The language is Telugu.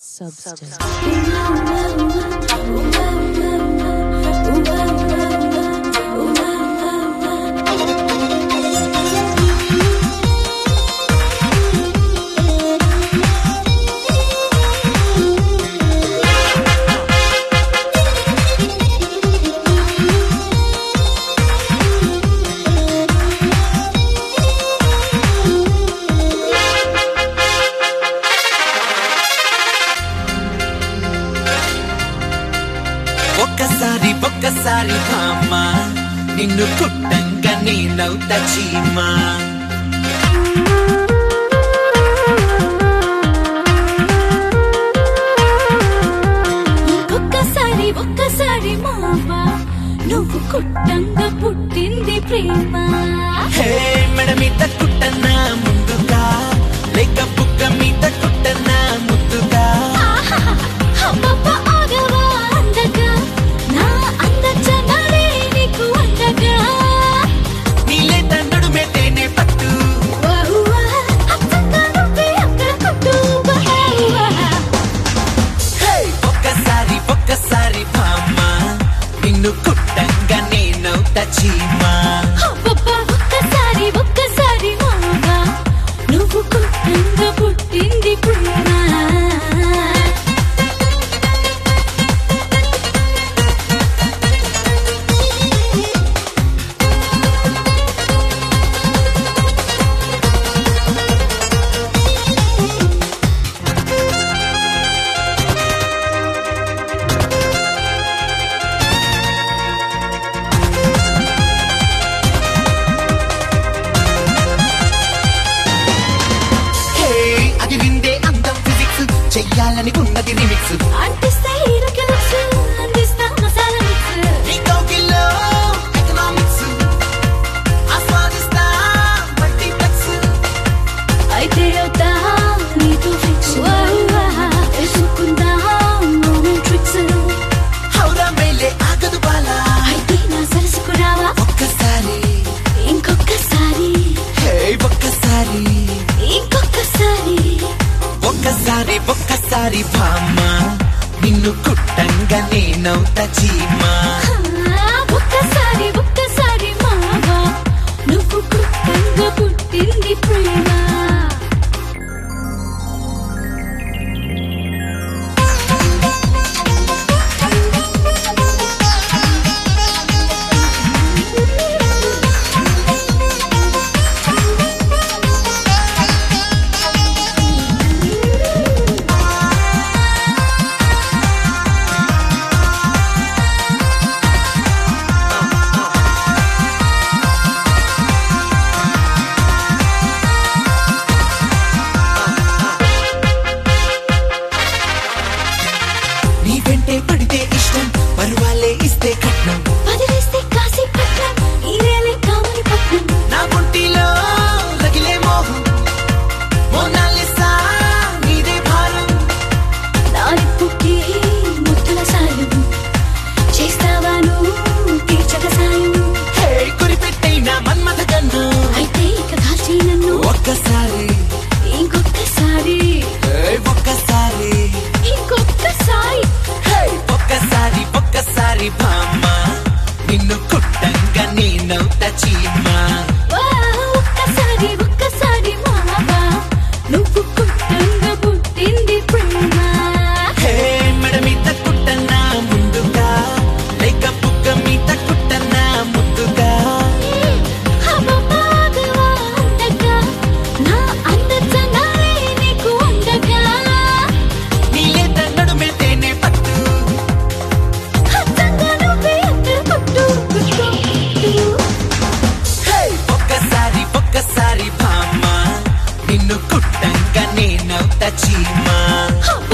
substance. ఒక్కసారి ఒక్కసారి భామ నిన్ను కుట్టంగా నేనవుత చీమా ఒక్కసారి ఒక్కసారి మావా నువ్వు కుట్టంగా పుట్టింది ప్రేమ హే మెడ మీద కుట్టనా ముందుగా లేక బుక్క మీద కుట్టనా ముద్దుగా అబ్బబ్బ ఆగవా అందగా నా అందచనలే నీకు అందగా నీలే తండ్రుడు మెతేనే పట్టు వాహువా అచ్చంగా నువ్వే అక్కడ కొట్టు వాహువా హే ఒక్కసారి ఒక్కసారి భామ నిన్ను కుట్టంగా నేనవుత చీమా అబ్బబ్బ ఒక్కసారి ఒక్కసారి మావా నువ్వు కుట్టంగా పుట్టింది ప్రేమ హే అది విందే అందం ఫిజిక్స్ చెయ్యాలని ఉన్నది రిమిక్స్ అంటిస్తే హీరోకి లుక్స్ అందిస్తా మసాలా మిక్స్ నీ కౌగిల్లో ఎకనామిక్స్ ఆస్వాదిస్తా మల్టీప్లెక్స్ అయితే అవుతా నీతో ఫిక్స్ వేసుకుందాం మోమెంట్ ట్రిక్స్ హౌరా మేలే ఆగదు బాలా అయితే నా సరసుకు రావా ఒక్కసారి ఇంకొకసారి హే ఒక్కసారి ఇంకొకసారి ఒక్కసారి ఒక్కసారి భామ నిన్ను కుట్టంగా నేనవుత చీమా ఆ, ఒక్కసారి ఒక్కసారి మావా నువ్వు కుట్టంగా పుట్టింది ప్రేమ నీ వెంటే పడితే ఇష్టం పరువాలే ఇస్తే కట్నం వదిలేస్తే కాశీ పట్నం ఈరేలే కామని పట్నం నా గుంటిలో రగిలే మోహం మోనాలిసా నీదే భారం నాలిప్పుకి ముద్దుల సాయం చేస్తావా నువ్వు తీర్చక సాయం హే కురిపెట్టైన మన్మథ కన్ను అయితే ఇక కాల్చి నన్ను ఒక్కసారి ఇంకొకసారి హే ఒక్కసారి ఇంకొకసారి హే ఒక్కసారి ఒక్కసారి భామ నిన్ను కుట్టంగా నేనవుత చీమా వా, ఒక్కసారి ఒక్కసారి మావా నువ్వు కుట్టంగా పుట్టింది ప్రేమ హే మెడ మీద కుట్టనా ముందుగా లేక బుక్క మీద కుట్టనా ముద్దుగా అమ్మమ్మాగవా అందగా నా అందచనాలే నీకు అందగా నీలే తన్నడు మెతేనే పట్టు అచ్చంగా నువ్వే అక్కడ కొట్టు కొట్టు కొట్టు హే ఒక్కసారి ఒక్కసారి భామ నిన్ను కుట్టంగా నేనవుత చీమా అబ్బ